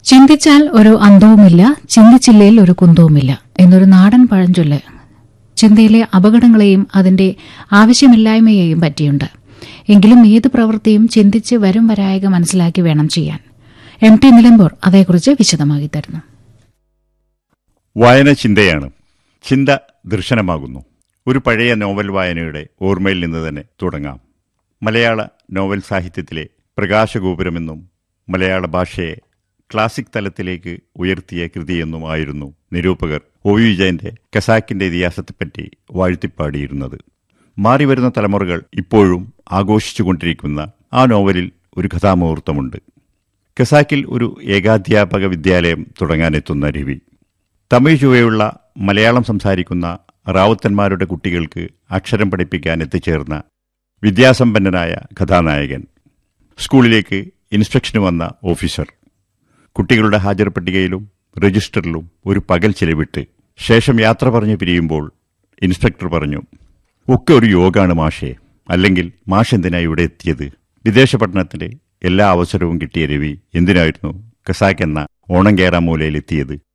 ചിന്തിച്ചാൽ ഒരു അന്തവുമില്ല ചിന്തിച്ചില്ലേൽ ഒരു കുന്തവുമില്ല എന്നൊരു നാടൻ പഴഞ്ചൊല്ല് ചിന്തയിലെ അപകടങ്ങളെയും അതിന്റെ ആവശ്യമില്ലായ്മയെയും പറ്റിയുണ്ട് എങ്കിലും ഏത് പ്രവൃത്തിയും ചിന്തിച്ച് വരും വരായക മനസ്സിലാക്കി വേണം ചെയ്യാൻ എം ടി നിലമ്പൂർ അതേക്കുറിച്ച് വിശദമാക്കി തരുന്നു വായന ചിന്തയാണ് ചിന്ത ദർശനമാകുന്നു ഒരു പഴയ നോവൽ വായനയുടെ ഓർമ്മയിൽ നിന്ന് തന്നെ തുടങ്ങാം മലയാള നോവൽ സാഹിത്യത്തിലെ പ്രകാശഗോപുരമെന്നും മലയാള ഭാഷയെ ക്ലാസിക് തലത്തിലേക്ക് ഉയർത്തിയ കൃതിയെന്നുമായിരുന്നു നിരൂപകർ ഒ യു വിജയന്റെ കസാക്കിന്റെ ഇതിഹാസത്തെപ്പറ്റി വാഴ്ത്തിപ്പാടിയിരുന്നത് മാറിവരുന്ന തലമുറകൾ ഇപ്പോഴും ആഘോഷിച്ചുകൊണ്ടിരിക്കുന്ന ആ നോവലിൽ ഒരു കഥാമുഹൂർത്തമുണ്ട് കസാക്കിൽ ഒരു ഏകാധ്യാപക വിദ്യാലയം തുടങ്ങാനെത്തുന്ന രവി തമിഴ് ചുവയുള്ള മലയാളം സംസാരിക്കുന്ന റാവുത്തന്മാരുടെ കുട്ടികൾക്ക് അക്ഷരം പഠിപ്പിക്കാൻ എത്തിച്ചേർന്ന വിദ്യാസമ്പന്നനായ കഥാനായകൻ സ്കൂളിലേക്ക് ഇൻസ്പെക്ഷന് വന്ന ഓഫീസർ കുട്ടികളുടെ ഹാജർ പട്ടികയിലും രജിസ്റ്ററിലും ഒരു പകൽ ചിലവിട്ട് ശേഷം യാത്ര പറഞ്ഞു പിരിയുമ്പോൾ ഇൻസ്പെക്ടർ പറഞ്ഞു ഒക്കെ ഒരു യോഗാണ് മാഷേ അല്ലെങ്കിൽ മാഷ് എന്തിനാ ഇവിടെ എത്തിയത് വിദേശ പഠനത്തിന്റെ എല്ലാ അവസരവും കിട്ടിയ രവി എന്തിനായിരുന്നു കസാക്ക് എന്ന ഓണം കേറാ മൂലയിൽ എത്തിയത്